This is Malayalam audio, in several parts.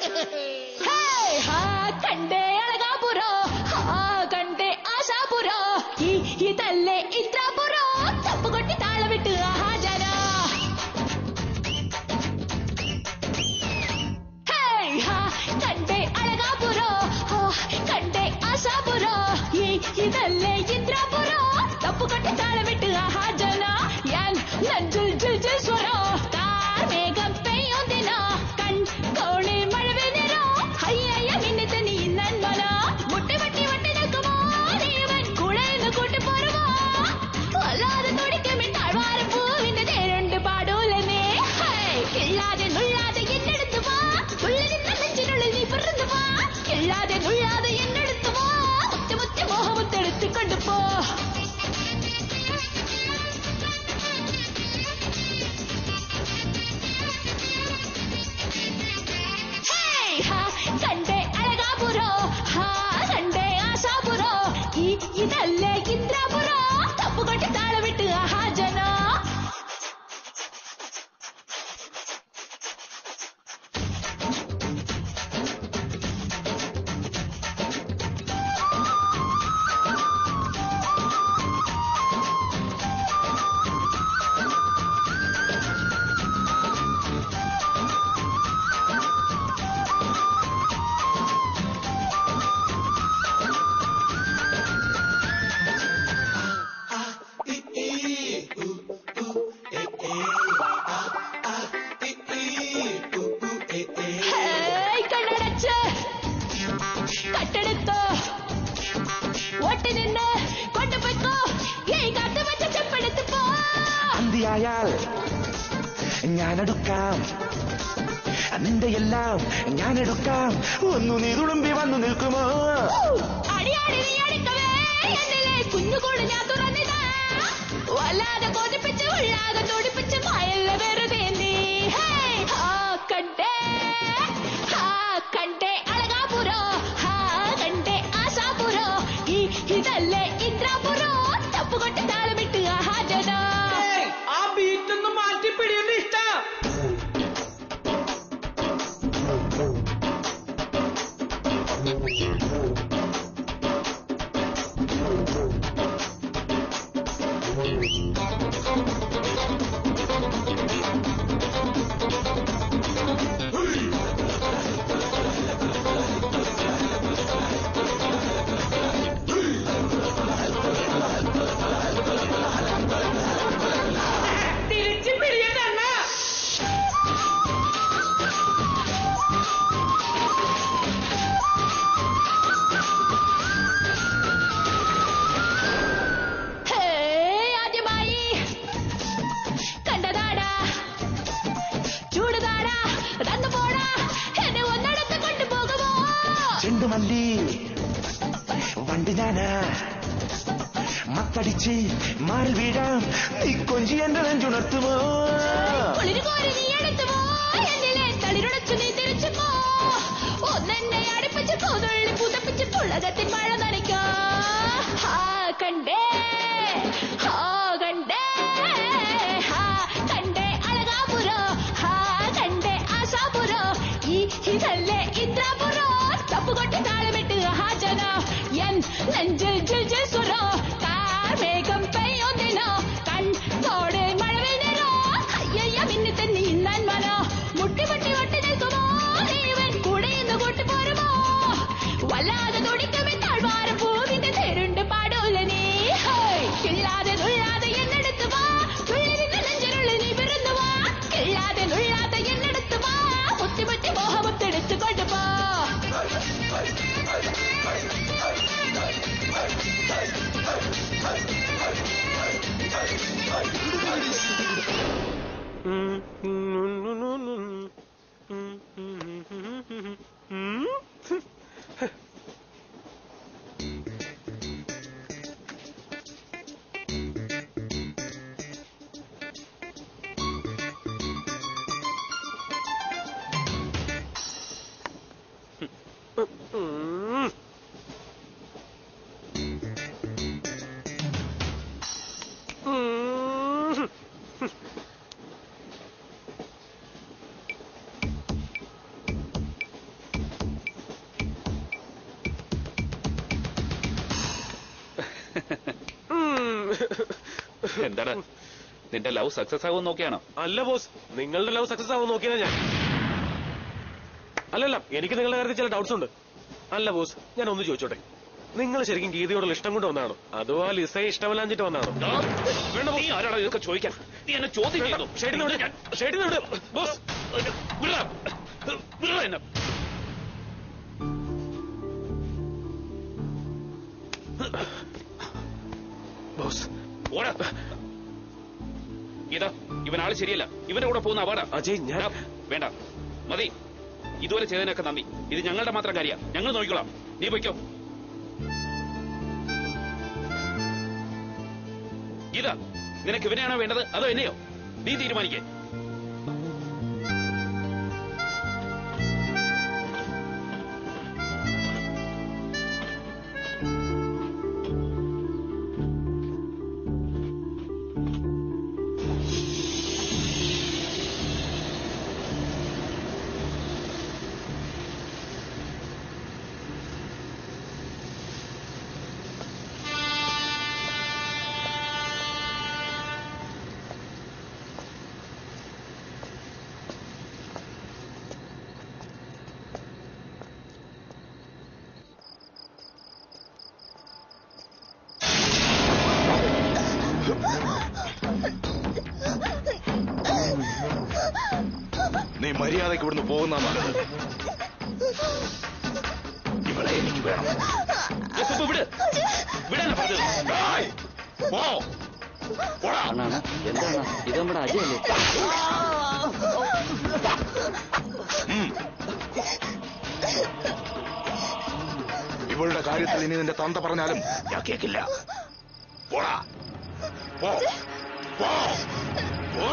ಹಾ ಕಂಡೆ ಅಳಗಾಪುರ ಹಾ ಕಂಡೆ ಆಶಾಪುರ ಈ ಇದಲ್ಲೇ ಇಂದ್ರಾಪುರ ತಪ್ಪು ಕೊಟ್ಟಿ ತಾಳ ಬಿಟ್ಟು ಆಹಾ ಜನ ಹೇ ಹಾ ಕಂಡೆ ಅಳಗಾಪುರ ಹಾ ಕಂಡೆ ಆಶಾಪುರ ಈ ಇದಲ್ಲೇ ಇಂದ್ರಾಪುರ ತಪ್ಪು ಕೊಟ್ಟಿ ತಾಳ ಬಿಟ್ಟು ಆಹಾ ಜನ ಎನ್ ನಂಜುಲ್ ಜುಲ್ ಜುಲ್ ಸ್ವರ കാർമേഘം പെയ്യുന്നില്ല കൺ കോളി മഴ പെയ്തിരോ അയ്യയ്യ മിന്നിത്ത് നീ നന്മല മുട്ടി വട്ടി വട്ടി നിൽക്കുമോ നീവൻ കുഴന്ന് കൂട്ടി പോരുമോ കൊല്ലാതെ തുടിക്കും താഴ്വാരം പൂവിന്റെ തേരുണ്ട് പാടൂലേ കിള്ളാതെ നുള്ളാതെ എന്നെടുത്തു വാ ഉള്ളിരുന്ന നെഞ്ചിനുള്ളിൽ നീ പിറന്നു വാ കിള്ളാതെ നുള്ളാതെ എന്നെടുത്തു വാ മുത്തി മുത്തി മോഹമുത്തെടുത്ത് കൊണ്ടുപോ ഹേയ് ഹാ കണ്ടേ അഴകാപുരോ ഹാ കണ്ടേ ആശാപുരോ ഈ ഇതല്ലേ ഇന്ദ്രാപുരോ തപ്പുകൊട്ടി താളമിട്ട് ആഹാ ജനോ ഹേയ് കണ്ണടച്ച് കട്ടെടുത്തോ ഒട്ടി നിന്ന് കൊണ്ടുപോയിക്കോ ഈ കാത്തു വെച്ച ചെപ്പെടുത്ത് പോ അന്തിയായാൽ ഞാനെടുക്കാം നിന്റെ എല്ലാം ഞാനെടുക്കാം ഒന്നു നീ തുളുമ്പി വന്നു നിൽക്കുമോ അടിയാടി നീ അടിക്കവേ എന്നിലെ കുഞ്ഞുകൂട് ഞാൻ തുറന്നിതാ വല്ലാതെ കൊതിപ്പിച്ച് ഉള്ളാകെ തുടിപ്പിച്ച് മയല്ല വെറുതെ നീ ഹേയ് ഹാ കണ്ടേ ഹാ കണ്ടേ അളകാപുരോ ഹാ കണ്ടേ ആശാപുരോ ഈ ഇതല്ലേ ഇന്ദ്രാപുരോ തപ്പുകൊട്ടി താളമിട്ട് ആഹാ ജനോ ആ ബീറ്റ് ഒന്ന് മാറ്റി പിടിയുന്ന ഇഷ്ട തിരിച്ചു പിടിയതല്ല ഹേയ് ആദ്യമായി കണ്ടതാടാ ചൂടുതാടാ തന്നു പോടാ എന്നെ ഒന്നിടത്ത് കൊണ്ടുപോകുമോ ചെണ്ടുമല്ലി വണ്ടി ഞാനാ മത്തടിച്ച് മാറിൽ വീഴാം നീ കൊഞ്ചി എന്റെ നെഞ്ചുണർത്തുമോ കുളിര് കോരി നീ എടുത്തുമോ എന്നിലെ തളിരുടച്ചു നീ തിരിച്ചു പോ ഒന്നെന്നെ അടുപ്പിച്ച് പൂതുള്ളി പുതപ്പിച്ച് പുളകത്തിൽ മഴ നനയ്ക്കോ ഹാ കണ്ടേ ഹാ കണ്ടേ ഹാ കണ്ടേ അളകാപുരോ ഹാ കണ്ടേ ആശാപുരോ ഈ ഇതല്ലേ ഇന്ദ്രാപുരോ തപ്പുകൊട്ടി താളമിട്ട് ഹാ ജന എൻ നെഞ്ചിൽ ജിൽ ജിൽ സുരോ കാർമേഘം പെയ്യുന്നിനോ കൺ കോട് മഴ പെയ്തരോ അയ്യയ്യ മിന്നിത്തെ നീ നന്മനോ മുട്ടി മുട്ടി ഒട്ടി നിൽക്കുമോ നീവൻ കൂടെ ഇന്ന് കൂട്ടി പോരുമോ വല്ലാതെ തുടിക്കുമേ താഴ്വാരം പൂവിന്റെ തേരുണ്ട് പാടൂല നീ ഹേയ്, കിള്ളാതെ നുള്ളാതെ എന്നെടുത്ത് വാ ഉള്ളിരുന്ന് നെഞ്ചിനുള്ളിൽ നീ പിറന്നു വാ കിള്ളാതെ നുള്ളാതെ എന്നെടുത്ത് വാ മുത്തി മുത്തി മോഹമുത്തെടുത്ത് കൊണ്ടുപോ എന്താണ് നിന്റെ ലവ് സക്സസ് ആകുമെന്ന് നോക്കിയാണോ അല്ല ബോസ് നിങ്ങളുടെ ലവ് സക്സസ് ആവും നോക്കിയതാ ഞാൻ അല്ലല്ല എനിക്ക് നിങ്ങളുടെ കാര്യത്തിൽ ചില ഡൗട്ട്സ് ഉണ്ട് അല്ല ബോസ് ഞാൻ ഒന്ന് ചോദിച്ചോട്ടെ നിങ്ങൾ ശരിക്കും ഗീതയോടുള്ള ഇഷ്ടം കൊണ്ട് വന്നാണോ അതോ ആ ലിസയെ ഇഷ്ടമല്ലാഞ്ഞിട്ട് വന്നാണോ വേണ്ട നീ ആരാടാ ഇതൊക്കെ ചോദിക്കാൻ നീ എന്നെ ചോദ്യം ചെയ്യുന്നു ഷെയ്ഡിനോട് ഷെയ്ഡിനോട് ബോസ് വിടാ. വിടാ എന്നെ. ബോസ് ഓടാ ഇതാ ഇവനാള് ശരിയല്ല ഇവന്റെ കൂടെ പോകുന്ന അപകട അജയ് ഞാൻ വേണ്ട മതി ഇതുവരെ ചെയ്തതിനൊക്കെ നന്ദി ഇത് ഞങ്ങളുടെ മാത്രം കാര്യ ഞങ്ങൾ നോക്കിക്കോളാം നീ പൊയ്ക്കോ ഇതാ നിനക്ക് ഇവനെയാണോ വേണ്ടത് അതോ എന്നെയോ നീ തീരുമാനിക്കേ നീ മര്യാദയ്ക്ക് ഇവിടുന്ന് പോകുന്ന നല്ലത് ഇവളെ എനിക്ക് വേണം ഇപ്പൊ വിട് വിടാനാ പറഞ്ഞത് ഏയ്! പോ പോടാ. അണ്ണാണ് എന്താണ് ഇത് നമ്മുടെ അജയല്ലേ ഉം. ഇവളുടെ കാര്യത്തിൽ ഇനി നിന്റെ തന്ത പറഞ്ഞാലും ഞാൻ കേക്കില്ല പോടാ പോ പോ പോ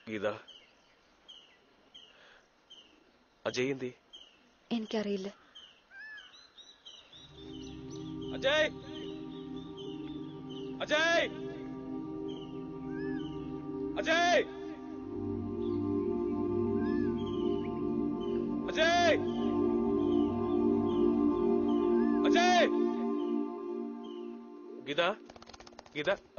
ഗീത അജയ് എന്തി എനിക്കറിയില്ല അജയ് അജയ് അജയ് അജയ് അജയ് ഗീത ഗീത ആ.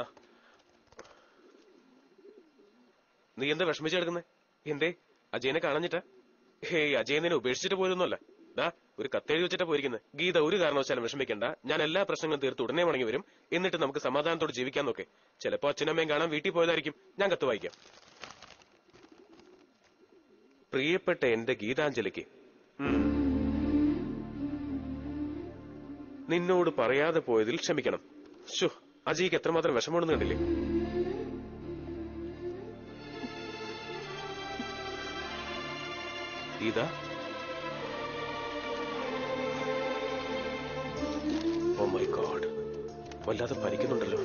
നീ എന്താ വിഷമിച്ചെടുക്കുന്നേ എന്തേ അജയനെ കാണഞ്ഞിട്ടാ ഹേയ് അജയൻ നിന്നെ ഉപേക്ഷിച്ചിട്ട് പോയൊന്നുമല്ല ദാ ഒരു കത്തെഴുതി വെച്ചിട്ടാ പോയിരിക്കുന്നത് ഗീത ഒരു കാരണവശാലും വിഷമിക്കണ്ട ഞാൻ എല്ലാ പ്രശ്നങ്ങളും തീർത്ത് ഉടനെ മടങ്ങി വരും എന്നിട്ട് നമുക്ക് സമാധാനത്തോടെ ജീവിക്കാൻ നോക്കെ ചിലപ്പോ അച്ഛനമ്മയും കാണാൻ വീട്ടിൽ പോയതായിരിക്കും ഞാൻ കത്ത് വായിക്കാം പ്രിയപ്പെട്ട എന്റെ ഗീതാഞ്ജലിക്ക് ഉം. നിന്നോട് പറയാതെ പോയതിൽ ക്ഷമിക്കണം ശോ അജയ്ക്ക് എത്രമാത്രം വിഷമമുണ്ടെന്ന് കണ്ടില്ലേ ഗീത ഓ മൈ ഗോഡ് വല്ലാതെ പനിക്കുന്നുണ്ടല്ലോ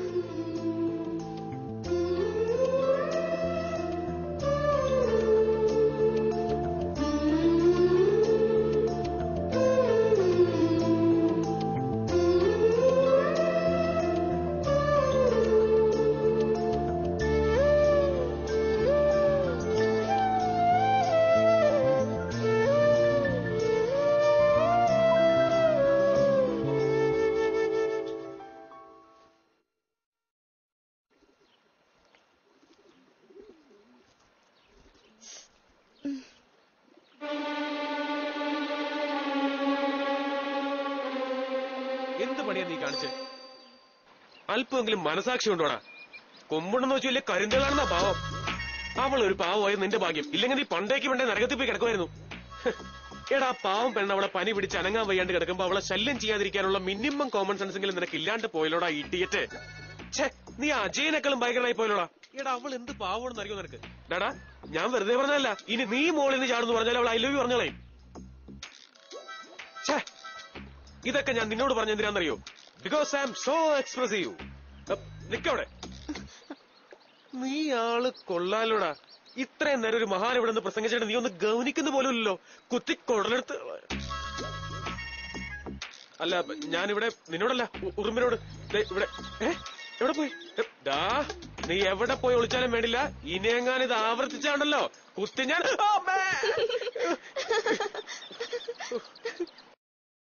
എന്ത് പണിയാ നീ കാണിച്ചേ അല്പമെങ്കിലും മനസാക്ഷി ഉണ്ടോടാ കൊമ്പുണ്ടെന്ന് വെച്ച് വലിയ കരിന്തകളാണെന്നാ പാവം അവൾ ഒരു പാവമായ നിന്റെ ഭാഗ്യം ഇല്ലെങ്കിൽ നീ പണ്ടേക്ക് വേണ്ടേ നരകത്തിൽ പോയി കിടക്കുമായിരുന്നു ഹ്. എടാ പാവം പെണ്ണ് അവളെ പനി പിടിച്ച് അനങ്ങാൻ വയ്യാണ്ട് കിടക്കുമ്പോ അവളെ ശല്യം ചെയ്യാതിരിക്കാനുള്ള മിനിമം കോമൺ സെൻസ് എങ്കിലും നിനക്ക് ഇല്ലാണ്ട് പോയല്ലോടാ ഇടിയറ്റ് ഛേ നീ അജയനേക്കാളും ഭയങ്കരനായി പോയല്ലോടാ എടാ അവൾ എന്ത് പാവണെന്ന് അറിയോ നിനക്ക് ഡാടാ ഞാൻ വെറുതെ പറഞ്ഞതല്ല ഇനി നീ മോളിൽ നിന്ന് ചാടുന്നു പറഞ്ഞാൽ അവൾ ഐ ലവ് യു പറഞ്ഞോളേ ഛേ ഇതൊക്കെ ഞാൻ നിന്നോട് പറഞ്ഞെന്തിനാന്നറിയോ because I'm so expressive നിക്കവിടെ നീ ആള് കൊള്ളാലോടാ ഇത്രയും നേരം ഒരു മഹാൻ ഇവിടെ നിന്ന് പ്രസംഗിച്ചിട്ട് നീ ഒന്ന് ഗവനിക്കുന്ന പോലുമില്ലല്ലോ കുത്തി കൊടലെടുത്ത് അല്ല ഞാനിവിടെ നിന്നോടല്ല ഉ- ഉറുമ്പിനോട് ദേ ഇവിടെ ഏ എവിടെ പോയി എ, ദാ നീ എവിടെ പോയി ഒളിച്ചാലും വേണ്ടില്ല ഇനിയെങ്ങാൻ ഇത് ആവർത്തിച്ചാണ്ടല്ലോ കുത്തി ഞാൻ ആ, അമ്മേ!